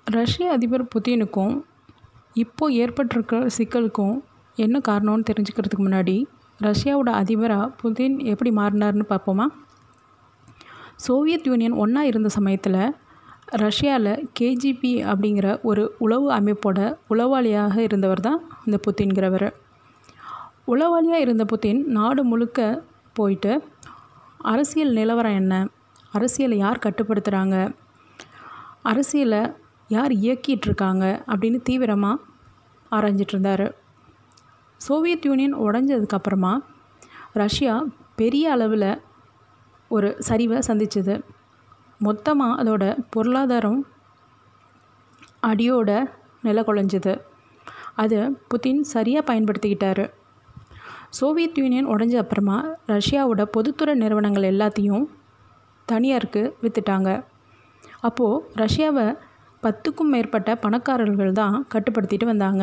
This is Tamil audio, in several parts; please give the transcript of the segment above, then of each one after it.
ரஷ்ய அதிபர் புதினுக்கும் இப்போ ஏற்பட்டிருக்க சிக்கலுக்கும் என்ன காரணம்னு தெரிஞ்சுக்கிறதுக்கு முன்னாடி ரஷ்யாவோட அதிபராக புதின் எப்படி மாறினார்னு பார்ப்போமா சோவியத் யூனியன் ஒன்றா இருந்த சமயத்தில் ரஷ்யாவில் கேஜிபி அப்படிங்கிற ஒரு உளவு அமைப்போட உளவாளியாக இருந்தவர் தான் இந்த புத்தின்கிறவர் உளவாளியாக இருந்த புத்தின் நாடு முழுக்க போயிட்டு அரசியல் நிலவரம் என்ன அரசியலை யார் கட்டுப்படுத்துகிறாங்க அரசியலை யார் இயக்கிட்டு இருக்காங்க அப்படின்னு தீவிரமாக ஆராய்ஞ்சிட்டு இருந்தார் சோவியத் யூனியன் உடஞ்சதுக்கப்புறமா ரஷ்யா பெரிய அளவில் ஒரு சரிவை சந்திச்சது மொத்தமாக அதோட பொருளாதாரம் அடியோட நில குலைஞ்சது அது புதின் சரியாக பயன்படுத்திக்கிட்டாரு சோவியத் யூனியன் உடஞ்ச அப்புறமா ரஷ்யாவோட பொதுத்துறை நிறுவனங்கள் எல்லாத்தையும் தனியாருக்கு விற்றுட்டாங்க அப்போது ரஷ்யாவை பத்துக்கும் மேற்பட்ட பணக்காரர்கள் தான் கட்டுப்படுத்திட்டு வந்தாங்க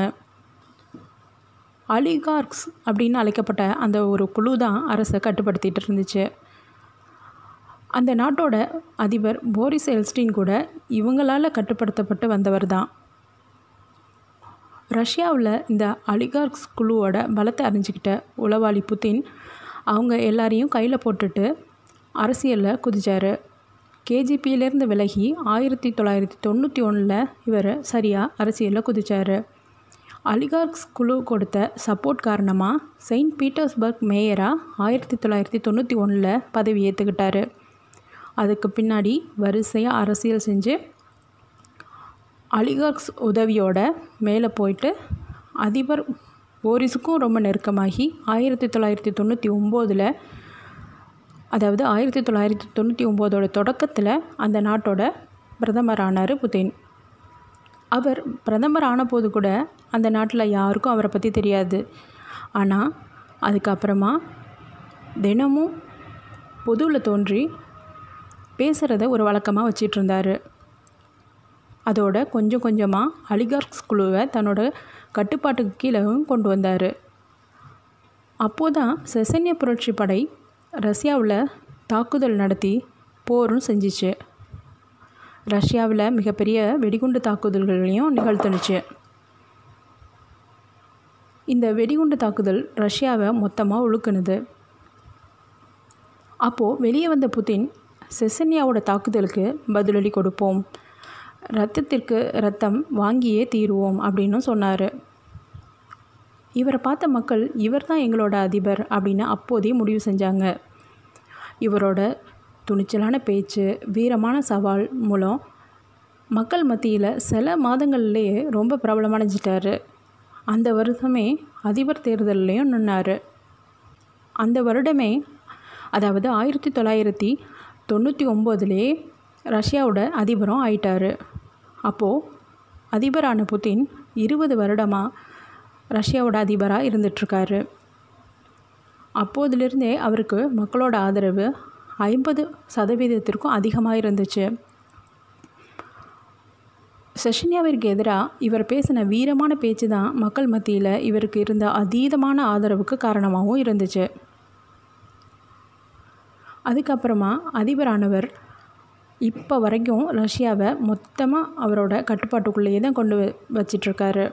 அலிகார்க்ஸ் அப்படின்னு அழைக்கப்பட்ட அந்த ஒரு குழு தான் அரசை கட்டுப்படுத்திட்டு இருந்துச்சு அந்த நாட்டோட அதிபர் போரிஸ் எல்ஸ்டின் கூட இவங்களால் கட்டுப்படுத்தப்பட்டு வந்தவர் தான் ரஷ்யாவில் இந்த அலிகார்க்ஸ் குழுவோட பலத்தை அறிஞ்சிக்கிட்ட உளவாளி புத்தின் அவங்க எல்லாரையும் கையில் போட்டுட்டு அரசியலில் குதிச்சார் கேஜிபியிலேருந்து விலகி ஆயிரத்தி தொள்ளாயிரத்தி தொண்ணூற்றி ஒன்றில் இவர் சரியாக அரசியலில் குதித்தார் அலிகார்க்ஸ் குழு கொடுத்த சப்போர்ட் காரணமாக செயின்ட் பீட்டர்ஸ்பர்க் மேயராக ஆயிரத்தி தொள்ளாயிரத்தி தொண்ணூற்றி ஒன்றில் பதவி ஏற்றுக்கிட்டாரு அதுக்கு பின்னாடி வரிசையாக அரசியல் செஞ்சு அலிகார்க்ஸ் உதவியோட மேலே போயிட்டு அதிபர் போரிஸுக்கும் ரொம்ப நெருக்கமாகி ஆயிரத்தி தொள்ளாயிரத்தி தொண்ணூற்றி ஒம்போதில் அதாவது ஆயிரத்தி தொள்ளாயிரத்தி தொண்ணூற்றி ஒம்போதோட தொடக்கத்தில் அந்த நாட்டோட பிரதமர் ஆனார் புதின் அவர் பிரதமர் ஆனபோது கூட அந்த நாட்டில் யாருக்கும் அவரை பற்றி தெரியாது ஆனால் அதுக்கப்புறமா தினமும் பொதுவில் தோன்றி பேசுகிறத ஒரு வழக்கமாக வச்சிட்டு இருந்தார் அதோட கொஞ்சம் கொஞ்சமாக அலிகார்க்ஸ் குழுவை தன்னோட கட்டுப்பாட்டுக்கு கீழவும் கொண்டு வந்தார் அப்போதான் செசன்ய புரட்சி படை ரஷ்யாவில் தாக்குதல் நடத்தி போரும் செஞ்சிச்சு ரஷ்யாவில் மிகப்பெரிய வெடிகுண்டு தாக்குதல்களையும் நிகழ்த்துனுச்சு இந்த வெடிகுண்டு தாக்குதல் ரஷ்யாவை மொத்தமாக உழுக்குனுது அப்போது வெளியே வந்த புதின் செசன்யாவோட தாக்குதலுக்கு பதிலடி கொடுப்போம் ரத்தத்திற்கு ரத்தம் வாங்கியே தீருவோம் அப்படின்னு சொன்னார் இவரை பார்த்த மக்கள் இவர் தான் எங்களோட அதிபர் அப்படின்னு அப்போதே முடிவு செஞ்சாங்க இவரோட துணிச்சலான பேச்சு வீரமான சவால் மூலம் மக்கள் மத்தியில் சில மாதங்கள்லேயே ரொம்ப பிரபலமடைஞ்சிட்டாரு அந்த வருஷமே அதிபர் தேர்தல்லையும் நின்னார் அந்த வருடமே அதாவது ஆயிரத்தி தொள்ளாயிரத்தி தொண்ணூற்றி ஒம்போதுலேயே ரஷ்யாவோட அதிபரும் ஆயிட்டார் அப்போது அதிபரான புதின் இருபது வருடமாக ரஷ்யாவோட அதிபராக இருந்துகிட்ருக்காரு அப்போதிலிருந்தே அவருக்கு மக்களோட ஆதரவு ஐம்பது சதவீதத்திற்கும் அதிகமாக இருந்துச்சு செஷன்யாவிற்கு எதிராக இவர் பேசின வீரமான பேச்சு தான் மக்கள் மத்தியில் இவருக்கு இருந்த அதீதமான ஆதரவுக்கு காரணமாகவும் இருந்துச்சு அதுக்கப்புறமா அதிபரானவர் இப்போ வரைக்கும் ரஷ்யாவை மொத்தமாக அவரோட கட்டுப்பாட்டுக்குள்ளேயே தான் கொண்டு வச்சிட்ருக்காரு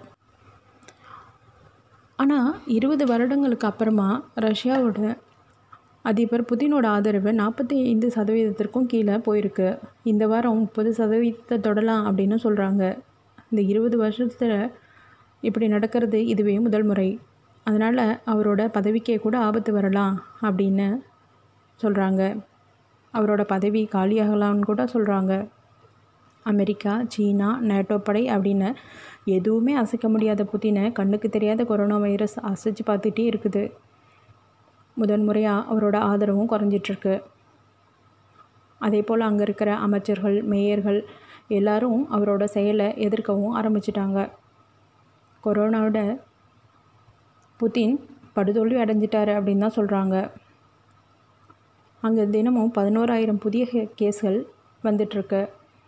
ஆனால் இருபது வருடங்களுக்கு அப்புறமா ரஷ்யாவோட அதிபர் புதினோட ஆதரவு நாற்பத்தி ஐந்து சதவீதத்திற்கும் கீழே போயிருக்கு இந்த வாரம் முப்பது சதவீதத்தை தொடலாம் அப்படின்னு சொல்கிறாங்க இந்த இருபது வருஷத்தில் இப்படி நடக்கிறது இதுவே முதல் முறை அதனால் அவரோட பதவிக்கே கூட ஆபத்து வரலாம் அப்படின்னு சொல்கிறாங்க அவரோட பதவி காலியாகலாம்னு கூட சொல்கிறாங்க அமெரிக்கா சீனா நேட்டோ படை அப்படின்னு எதுவுமே அசைக்க முடியாத புத்தினை கண்ணுக்கு தெரியாத கொரோனா வைரஸ் அசைச்சு பார்த்துட்டே இருக்குது முதன் முறையாக அவரோட ஆதரவும் குறைஞ்சிட்ருக்கு அதே போல் அங்கே இருக்கிற அமைச்சர்கள் மேயர்கள் எல்லாரும் அவரோட செயலை எதிர்க்கவும் ஆரம்பிச்சிட்டாங்க கொரோனாவோட புதின் படுதோல்வி அடைஞ்சிட்டாரு அப்படின்னு தான் சொல்கிறாங்க அங்கே தினமும் பதினோராயிரம் புதிய கேஸ்கள் வந்துட்டுருக்கு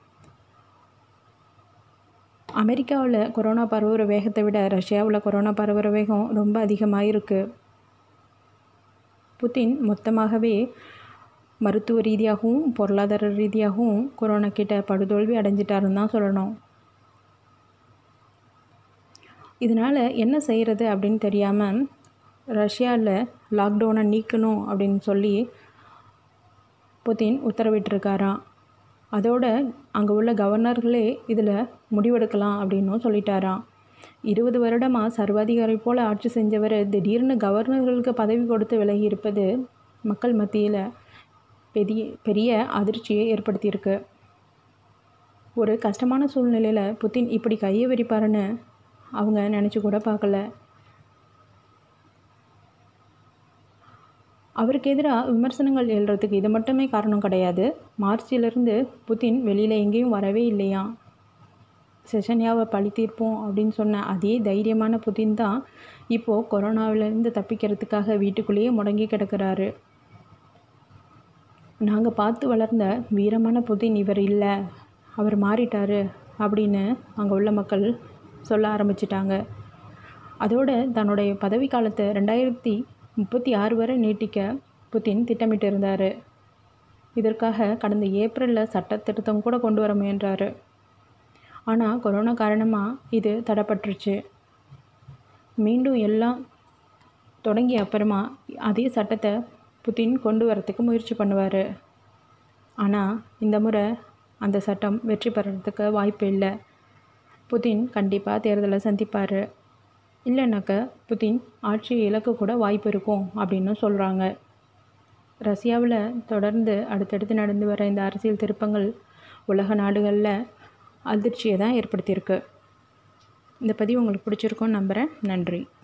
அமெரிக்காவில் கொரோனா பரவுகிற வேகத்தை விட ரஷ்யாவில் கொரோனா பரவுகிற வேகம் ரொம்ப அதிகமாக இருக்குது புதின் மொத்தமாகவே மருத்துவ ரீதியாகவும் பொருளாதார ரீதியாகவும் கொரோனா கிட்ட படுதோல்வி அடைஞ்சிட்டாருன்னு தான் சொல்லணும் இதனால் என்ன செய்கிறது அப்படின்னு தெரியாமல் ரஷ்யாவில் லாக்டவுனை நீக்கணும் அப்படின்னு சொல்லி புதின் உத்தரவிட்டிருக்காராம் அதோட அங்கே உள்ள கவர்னர்களே இதில் முடிவெடுக்கலாம் அப்படின்னும் சொல்லிட்டாராம் இருபது வருடமாக சர்வாதிகாரி போல் ஆட்சி செஞ்சவர் திடீர்னு கவர்னர்களுக்கு பதவி கொடுத்து விலகி இருப்பது மக்கள் மத்தியில் பெரிய பெரிய அதிர்ச்சியை ஏற்படுத்தியிருக்கு ஒரு கஷ்டமான சூழ்நிலையில் புத்தின் இப்படி கையை விரிப்பாருன்னு அவங்க நினச்சி கூட பார்க்கல அவருக்கு எதிராக விமர்சனங்கள் எழுறதுக்கு இது மட்டுமே காரணம் கிடையாது மார்ச்சிலிருந்து புதின் வெளியில் எங்கேயும் வரவே இல்லையா செஷன்யாவை பழி தீர்ப்போம் அப்படின்னு சொன்ன அதே தைரியமான புதின் தான் இப்போது கொரோனாவிலேருந்து தப்பிக்கிறதுக்காக வீட்டுக்குள்ளேயே முடங்கி கிடக்கிறாரு நாங்கள் பார்த்து வளர்ந்த வீரமான புதின் இவர் இல்லை அவர் மாறிட்டார் அப்படின்னு அங்கே உள்ள மக்கள் சொல்ல ஆரம்பிச்சிட்டாங்க அதோட தன்னுடைய பதவி காலத்தை ரெண்டாயிரத்தி முப்பத்தி ஆறு வரை நீட்டிக்க புதின் திட்டமிட்டு இருந்தார் இதற்காக கடந்த ஏப்ரலில் சட்ட திருத்தம் கூட கொண்டு வர முயன்றார் ஆனால் கொரோனா காரணமாக இது தடைப்பட்டுருச்சு மீண்டும் எல்லாம் தொடங்கிய அப்புறமா அதே சட்டத்தை புதின் கொண்டு வரத்துக்கு முயற்சி பண்ணுவார் ஆனால் இந்த முறை அந்த சட்டம் வெற்றி பெறறதுக்கு வாய்ப்பு இல்லை புதின் கண்டிப்பாக தேர்தலை சந்திப்பார் இல்லைனாக்க புதின் ஆட்சி இழக்க கூட வாய்ப்பு இருக்கும் அப்படின்னு சொல்கிறாங்க ரஷ்யாவில் தொடர்ந்து அடுத்தடுத்து நடந்து வர இந்த அரசியல் திருப்பங்கள் உலக நாடுகளில் அதிர்ச்சியை தான் ஏற்படுத்தியிருக்கு இந்த பதிவு உங்களுக்கு பிடிச்சிருக்கோன்னு நம்புகிறேன் நன்றி